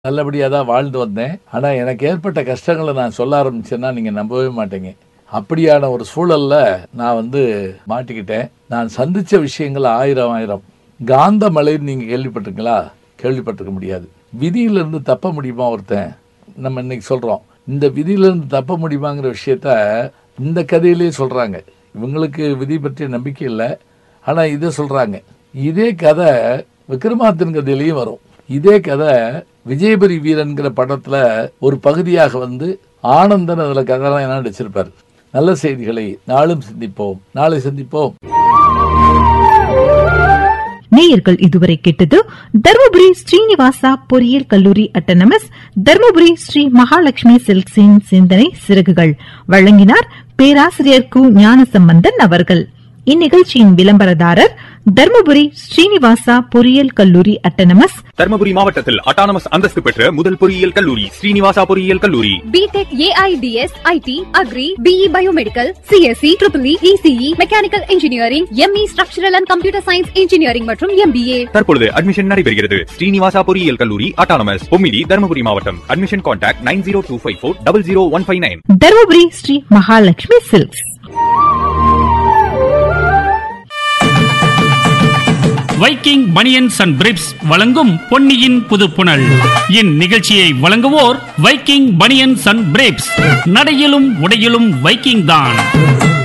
நல்லபடியாக தான் வாழ்ந்து வந்தேன் ஆனால் எனக்கு ஏற்பட்ட கஷ்டங்களை நான் சொல்ல ஆரம்பிச்சேன்னா நீங்கள் நம்பவே மாட்டீங்க அப்படியான ஒரு சூழல்ல நான் வந்து மாட்டிக்கிட்டேன் நான் சந்திச்ச விஷயங்கள் ஆயிரம் ஆயிரம் காந்த மலைன்னு நீங்கள் கேள்விப்பட்டிருக்கீங்களா கேள்விப்பட்டிருக்க முடியாது விதியிலிருந்து தப்ப முடியுமா ஒருத்தன் நம்ம இன்னைக்கு சொல்கிறோம் இந்த விதியிலிருந்து தப்ப முடியுமாங்கிற விஷயத்த இந்த கதையிலேயே சொல்கிறாங்க இவங்களுக்கு விதி பற்றிய நம்பிக்கை இல்லை ஆனால் இதை சொல்கிறாங்க இதே கதை விக்ரமாதித்தன் கதையிலையும் வரும் இதே கதை விஜயபுரி வீரன்கிற படத்துல ஒரு பகுதியாக வந்து ஆனந்தன் அதுல கதாநாயகனா நடிச்சிருப்பார் நல்ல செய்திகளை நாளும் சிந்திப்போம் நாளை சந்திப்போம் நேயர்கள் இதுவரை கேட்டது தருமபுரி ஸ்ரீனிவாசா பொறியியல் கல்லூரி அட்டனமஸ் தருமபுரி ஸ்ரீ மகாலட்சுமி சில்க்ஸின் சிந்தனை சிறகுகள் வழங்கினார் பேராசிரியர் கு ஞானசம்பந்தன் அவர்கள் இந்நிகழ்ச்சியின் விளம்பரதாரர் தருமபுரி ஸ்ரீனிவாசா பொறியியல் கல்லூரி அட்டனமஸ் தர்மபுரி மாவட்டத்தில் அட்டானமஸ் அந்தஸ்து பெற்ற முதல் பொறியியல் கல்லூரி ஸ்ரீனிவாசா பொறியியல் கல்லூரி BTech AIDS IT agri BE biomedical CSC triple ECE mechanical engineering ME structural and computer science engineering மற்றும் எம்பிஏ தற்பொழுது அட்மிஷன் நடைபெறுகிறது ஸ்ரீனிவாசா பொறியியல் கல்லூரி அட்டானமஸ் பொம்மிடி தர்மபுரி மாவட்டம் admission contact nine zero two five four double zero one five nine Dharmapuri Sri Mahalakshmi silks viking banians and briefs வழங்கும் பொன்னியின் புதுப்புணல் இந்நிகழ்ச்சியை வழங்குவோர் வைக்கிங் பனியன்ஸ் அண்ட் பிரிப்ஸ் நடையிலும் உடையிலும் வைக்கிங் தான்